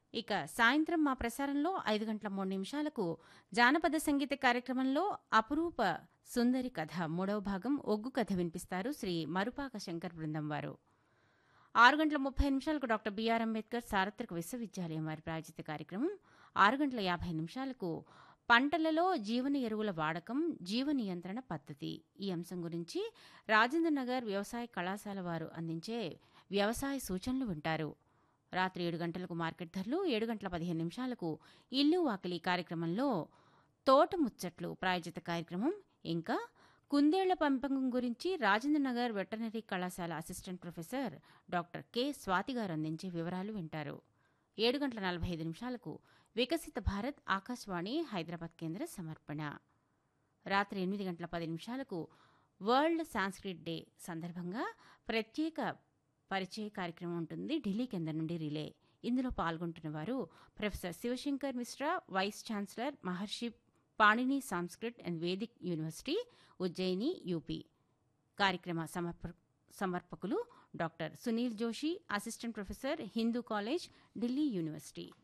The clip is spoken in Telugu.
ఇక సాయంత్రం మా ప్రసారంలో ఐదు గంటల మూడు నిమిషాలకు జానపద సంగీత కార్యక్రమంలో అపురూప సుందరి కథ మూడవ భాగం ఒగ్గు కథ వినిపిస్తారు శ్రీ మరుపాక శంకర్ బృందం వారు ఆరు గంటల ముప్పై నిమిషాలకు డాక్టర్ బిఆర్ అంబేద్కర్ సార్వత్రిక విశ్వవిద్యాలయం వారి ప్రాయోజిత కార్యక్రమం ఆరు గంటల యాభై నిమిషాలకు పంటలలో జీవన ఎరువుల వాడకం జీవ నియంత్రణ పద్ధతి ఈ అంశం గురించి రాజేంద్ర నగర్ వ్యవసాయ కళాశాల వారు అందించే వ్యవసాయ సూచనలు వింటారు రాత్రి ఏడు గంటలకు మార్కెట్ ధరలు ఏడు గంటల పదిహేను నిమిషాలకు ఇల్లు వాకిలి కార్యక్రమంలో తోట ముచ్చట్లు ప్రాయోజిత కార్యక్రమం ఇంకా కుందేళ్ల పెంపకం గురించి రాజేంద్ర నగర్ వెటర్నరీ కళాశాల assistant professor doctor K Swathi గారు అందించే వివరాలు వింటారు ఏడు గంటల నలభై ఐదు నిమిషాలకు వికసిత భారత్ ఆకాశవాణి హైదరాబాద్ కేంద్ర సమర్పణ రాత్రి ఎనిమిది గంటల పది నిమిషాలకు వరల్డ్ సాంస్క్రిట్ డే సందర్భంగా ప్రత్యేక పరిచయ కార్యక్రమం ఉంటుంది ఢిల్లీ కేంద్రం నుండి రిలే ఇందులో పాల్గొంటున్న వారు professor Shivshankar Mishra vice chancellor Maharshi Panini Sanskrit and Vedic university Ujjain UP కార్యక్రమ సమర్ప సమర్పకులు doctor Sunil Joshi assistant professor Hindu college Delhi university